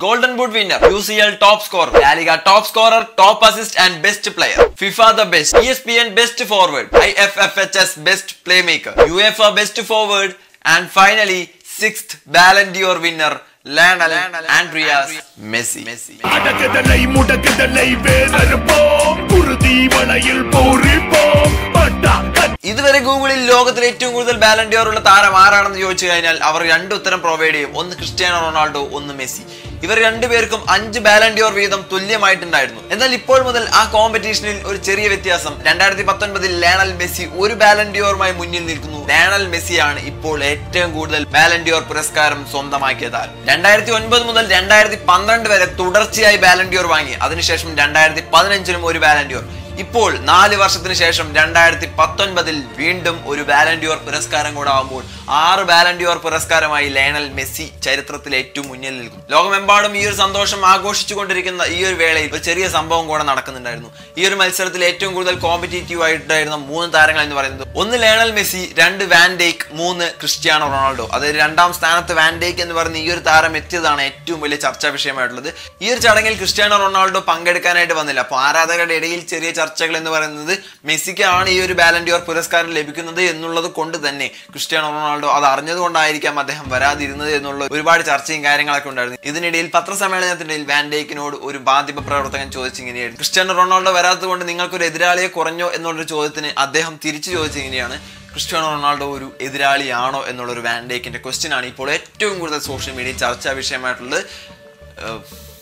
golden boot winner U C L top score LaLiga top scorer top assist and best player FIFA the best E S P N best forward I F F H S best playmaker U F A best forward and finally sixth Ballon d'Or winner Lionel Andres Messi Messi அடக்குதலை முடக்குதலை வேதற்போம் குருதி வளையில் போரிப்போம் பட்டா ഇതുവരെ ഗൂഗിളിൽ ലോകത്തിൽ ഏറ്റവും കൂടുതൽ ബാലൻഡിയോർ ഉള്ള താരം ആരാണെന്ന് ചോദിച്ചു കഴിഞ്ഞാൽ അവർ രണ്ട് ഉത്തരം പ്രൊവൈഡ് ചെയ്യും ഒന്ന് ക്രിസ്ത്യാനോ റൊണാൾഡോ ഒന്ന് മെസ്സി ഇവർ രണ്ടുപേർക്കും അഞ്ച് ബാലൻഡിയോർ വീതം തുല്യമായിട്ടുണ്ടായിരുന്നു എന്നാൽ ഇപ്പോൾ മുതൽ ആ കോമ്പറ്റീഷനിൽ ഒരു ചെറിയ വ്യത്യാസം രണ്ടായിരത്തി പത്തൊൻപതിൽ ലേണൽ മെസ്സി ഒരു ബാലൻഡിയോറുമായി മുന്നിൽ നിൽക്കുന്നു ലേണൽ മെസ്സിയാണ് ഇപ്പോൾ ഏറ്റവും കൂടുതൽ ബാലൻഡിയോർ പുരസ്കാരം സ്വന്തമാക്കിയ താരം രണ്ടായിരത്തി ഒൻപത് മുതൽ രണ്ടായിരത്തി പന്ത്രണ്ട് വരെ തുടർച്ചയായി ബാലൻഡിയോർ വാങ്ങി അതിനുശേഷം രണ്ടായിരത്തി പതിനഞ്ചിനും ഒരു ബാലൻഡിയോർ ഇപ്പോൾ നാല് വർഷത്തിന് ശേഷം രണ്ടായിരത്തി പത്തൊൻപതിൽ വീണ്ടും ഒരു ബാലൻഡിയോർ പുരസ്കാരം കൂടെ ആകുമ്പോൾ ആറ് ബാലൻഡിയോർ പുരസ്കാരമായി ലയണൽ മെസ്സി ചരിത്രത്തിൽ ഏറ്റവും മുന്നിൽ നിൽക്കും ലോകമെമ്പാടും ഈ ഒരു സന്തോഷം ആഘോഷിച്ചുകൊണ്ടിരിക്കുന്ന ഈ ഒരു വേളയിൽ ഒരു ചെറിയ സംഭവം കൂടെ നടക്കുന്നുണ്ടായിരുന്നു ഈ ഒരു മത്സരത്തിൽ ഏറ്റവും കൂടുതൽ കോമ്പറ്റീറ്റീവ് ആയിട്ടായിരുന്ന മൂന്ന് താരങ്ങൾ എന്ന് പറയുന്നത് ഒന്ന് ലയണൽ മെസ്സി രണ്ട് വാൻഡേക്ക് മൂന്ന് ക്രിസ്ത്യാനോ റൊണാൾഡോ അതായത് രണ്ടാം സ്ഥാനത്ത് വാൻഡേക്ക് എന്ന് പറയുന്ന ഈ ഒരു താരം എത്തിയതാണ് ഏറ്റവും വലിയ ചർച്ചാ വിഷയമായിട്ടുള്ളത് ഈ ഒരു ചടങ്ങിൽ ക്രിസ്ത്യാനോ റൊണാൾഡോ പങ്കെടുക്കാനായിട്ട് വന്നില്ല അപ്പോൾ ആരാധകരുടെ ഇടയിൽ ചെറിയ ചർച്ചകൾ എന്ന് പറയുന്നത് മെസ്സിക്കാണ് ഈ ഒരു ബാലൻഡിയോർ പുരസ്കാരം ലഭിക്കുന്നത് എന്നുള്ളത് കൊണ്ട് തന്നെ ക്രിസ്ത്യാനോ റൊണാൾഡോ അത് അറിഞ്ഞതുകൊണ്ടായിരിക്കാം അദ്ദേഹം വരാതിരുന്നത് എന്നുള്ള ഒരുപാട് ചർച്ചയും കാര്യങ്ങളൊക്കെ ഉണ്ടായിരുന്നു ഇതിനിടയിൽ പത്രസമ്മേളനത്തിനിടയിൽ വാൻഡേക്കിനോട് ഒരു മാധ്യമ പ്രവർത്തകൻ ചോദിച്ചിങ്ങനെയായിരുന്നു ക്രിസ്ത്യാനോ റൊണാൾഡോ വരാത്തത് കൊണ്ട് നിങ്ങൾക്കൊരു എതിരാളിയെ കുറഞ്ഞോ എന്നുള്ളൊരു ചോദ്യത്തിന് അദ്ദേഹം തിരിച്ചു ചോദിച്ചിങ്ങനെയാണ് ക്രിസ്ത്യാനോ റൊണാൾഡോ ഒരു എതിരാളിയാണോ എന്നുള്ള ഒരു വാൻഡേക്കിന്റെ ക്വസ്റ്റ്യൻ ആണ് ഇപ്പോൾ ഏറ്റവും കൂടുതൽ സോഷ്യൽ മീഡിയയിൽ ചർച്ചാ വിഷയമായിട്ടുള്ളത് ഏഹ്,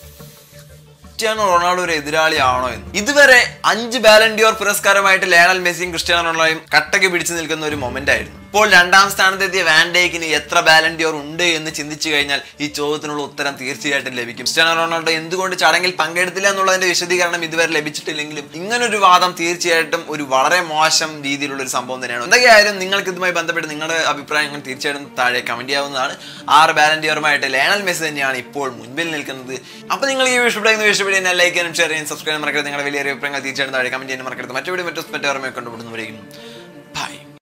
ക്രിസ്ത്യാനോ റൊണാൾഡോ ഒരു എതിരാളിയാണോ എന്ന് ഇതുവരെ അഞ്ച് ബാലൻഡിയോർ പുരസ്കാരമായിട്ട് ലേണൽ മെസ്സിയും ക്രിസ്ത്യാനോ റൊണാൾഡോയും കട്ടക്ക് പിടിച്ചു നിൽക്കുന്ന ഒരു മൊമെന്റ് ആയിരുന്നു ഇപ്പോൾ രണ്ടാം സ്ഥാനത്തെത്തിയ വാൻഡേക്കിന് എത്ര ബാലൻഡിയോർ ഉണ്ട് എന്ന് ചിന്തിച്ചു കഴിഞ്ഞാൽ ഈ ചോദ്യത്തിനുള്ള ഉത്തരം തീർച്ചയായിട്ടും ലഭിക്കും ക്രിസ്ത്യാനോ റൊണാൾഡോ എന്തുകൊണ്ട് ചടങ്ങിൽ പങ്കെടുത്തില്ല എന്നുള്ളതിന്റെ വിശദീകരണം ഇതുവരെ ലഭിച്ചിട്ടില്ലെങ്കിലും ഇങ്ങനൊരു വാദം തീർച്ചയായിട്ടും ഒരു വളരെ മോശം രീതിയിലുള്ള ഒരു സംഭവം തന്നെയാണ് എന്തൊക്കെയായാലും നിങ്ങൾക്ക് ഇതുമായി ബന്ധപ്പെട്ട് നിങ്ങളുടെ അഭിപ്രായങ്ങൾ തീർച്ചയായിട്ടും താഴെ കമന്റ് ചെയ്യാവുന്നതാണ് ആറ് ബാലൻഡിയോറുമായിട്ട് ലേണൽ മെസ്സി തന്നെയാണ് ഇപ്പോൾ മുൻപിൽ നിൽക്കുന്നത് അപ്പോൾ നിങ്ങൾ ഈ ഇഷ്ടപ്പെടുന്ന ഇഷ്ടപ്പെടുന്ന ലൈക്ക് ചെയ്യാനും ഷെയർ ചെയ്യാനും സബ്സ്ക്രൈബ് മറക്കരുത് നിങ്ങളുടെ വലിയ അഭിപ്രായങ്ങൾ തീർച്ചയായിട്ടും താഴെ കമന്റ് ചെയ്യാനും മറക്കരുത് മറ്റു വീഡിയോ മറ്റു മറ്റു ഓർമ്മയൊക്കെ കൊണ്ടുപോകുന്നവരേക്കും